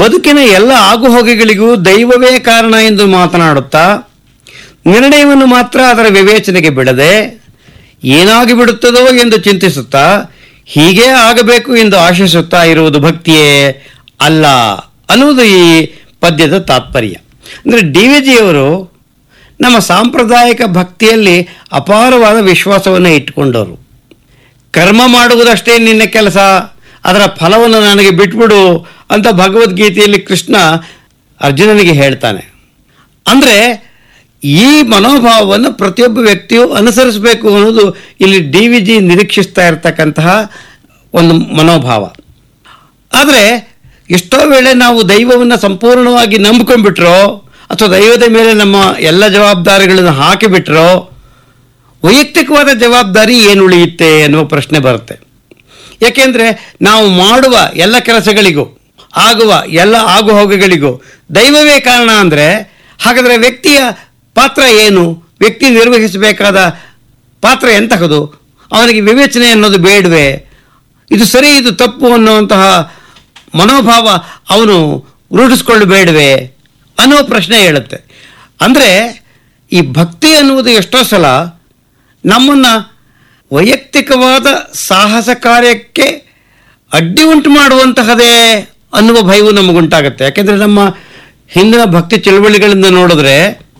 ಬದುಕಿನ ಎಲ್ಲ ಆಗುಹೋಗುಗಳಿಗೂ ದೈವವೇ ಕಾರಣ ಎಂದು ಮಾತನಾಡುತ್ತಾ ನಿರ್ಣಯವನ್ನು ಮಾತ್ರ ಅದರ ವಿವೇಚನೆಗೆ ಬಿಡದೆ ಏನಾಗಿ ಬಿಡುತ್ತದೋ ಎಂದು ಚಿಂತಿಸುತ್ತಾ ಹೀಗೇ ಆಗಬೇಕು ಎಂದು ಆಶಿಸುತ್ತಾ ಇರುವುದು ಭಕ್ತಿಯೇ ಅಲ್ಲ ಅನ್ನುವುದು ಈ ಪದ್ಯದ ತಾತ್ಪರ್ಯ ಅಂದರೆ ಡಿ ವಿ ಜಿಯವರು ನಮ್ಮ ಸಾಂಪ್ರದಾಯಿಕ ಭಕ್ತಿಯಲ್ಲಿ ಅಪಾರವಾದ ವಿಶ್ವಾಸವನ್ನು ಇಟ್ಟುಕೊಂಡವರು ಕರ್ಮ ಮಾಡುವುದಷ್ಟೇ ನಿನ್ನ ಕೆಲಸ ಅದರ ಫಲವನ್ನು ನನಗೆ ಬಿಟ್ಬಿಡು ಅಂತ ಭಗವದ್ಗೀತೆಯಲ್ಲಿ ಕೃಷ್ಣ ಅರ್ಜುನನಿಗೆ ಹೇಳ್ತಾನೆ ಅಂದರೆ ಈ ಮನೋಭಾವವನ್ನು ಪ್ರತಿಯೊಬ್ಬ ವ್ಯಕ್ತಿಯು ಅನುಸರಿಸಬೇಕು ಅನ್ನೋದು ಇಲ್ಲಿ ಡಿ ವಿ ಜಿ ನಿರೀಕ್ಷಿಸ್ತಾ ಇರತಕ್ಕಂತಹ ಒಂದು ಮನೋಭಾವ ಆದರೆ ಎಷ್ಟೋ ವೇಳೆ ನಾವು ದೈವವನ್ನು ಸಂಪೂರ್ಣವಾಗಿ ನಂಬ್ಕೊಂಡ್ಬಿಟ್ರೋ ಅಥವಾ ದೈವದ ಮೇಲೆ ನಮ್ಮ ಎಲ್ಲ ಜವಾಬ್ದಾರಿಗಳನ್ನು ಹಾಕಿಬಿಟ್ರೋ ವೈಯಕ್ತಿಕವಾದ ಜವಾಬ್ದಾರಿ ಏನು ಉಳಿಯುತ್ತೆ ಎನ್ನುವ ಪ್ರಶ್ನೆ ಬರುತ್ತೆ ಏಕೆಂದರೆ ನಾವು ಮಾಡುವ ಎಲ್ಲ ಕೆಲಸಗಳಿಗೂ ಆಗುವ ಎಲ್ಲ ಆಗುಹೋಗುಗಳಿಗೂ ದೈವವೇ ಕಾರಣ ಅಂದರೆ ಹಾಗಾದರೆ ವ್ಯಕ್ತಿಯ ಪಾತ್ರ ಏನು ವ್ಯಕ್ತಿ ನಿರ್ವಹಿಸಬೇಕಾದ ಪಾತ್ರ ಎಂತಹದು ಅವನಿಗೆ ವಿವೇಚನೆ ಅನ್ನೋದು ಬೇಡವೇ ಇದು ಸರಿ ಇದು ತಪ್ಪು ಅನ್ನುವಂತಹ ಮನೋಭಾವ ಅವನು ರೂಢಿಸ್ಕೊಳ್ಳಬೇಡವೇ ಅನ್ನೋ ಪ್ರಶ್ನೆ ಹೇಳುತ್ತೆ ಅಂದರೆ ಈ ಭಕ್ತಿ ಅನ್ನುವುದು ಎಷ್ಟೋ ಸಲ ನಮ್ಮನ್ನು ವೈಯಕ್ತಿಕವಾದ ಸಾಹಸ ಕಾರ್ಯಕ್ಕೆ ಅಡ್ಡಿ ಉಂಟು ಮಾಡುವಂತಹದೇ ಅನ್ನುವ ಭಯವು ನಮಗುಂಟಾಗುತ್ತೆ ಯಾಕೆಂದರೆ ನಮ್ಮ ಹಿಂದಿನ ಭಕ್ತಿ ಚಳುವಳಿಗಳಿಂದ ನೋಡಿದ್ರೆ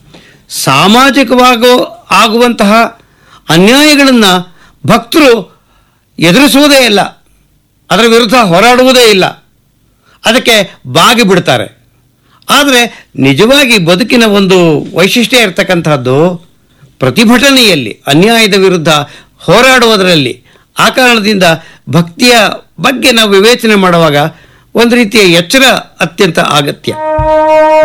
ಸಾಮಾಜಿಕವಾಗೋ ಆಗುವಂತಹ ಅನ್ಯಾಯಗಳನ್ನು ಭಕ್ತರು ಎದುರಿಸುವುದೇ ಇಲ್ಲ ಅದರ ವಿರುದ್ಧ ಹೋರಾಡುವುದೇ ಇಲ್ಲ ಅದಕ್ಕೆ ಬಾಗಿ ಬಿಡ್ತಾರೆ ಆದರೆ ನಿಜವಾಗಿ ಬದುಕಿನ ಒಂದು ವೈಶಿಷ್ಟ್ಯ ಇರತಕ್ಕಂತಹದ್ದು ಪ್ರತಿಭಟನೆಯಲ್ಲಿ ಅನ್ಯಾಯದ ವಿರುದ್ಧ ಹೋರಾಡುವುದರಲ್ಲಿ ಆ ಕಾರಣದಿಂದ ಭಕ್ತಿಯ ಬಗ್ಗೆ ನಾವು ವಿವೇಚನೆ ಮಾಡುವಾಗ ಒಂದು ರೀತಿಯ ಎಚ್ಚರ ಅತ್ಯಂತ ಅಗತ್ಯ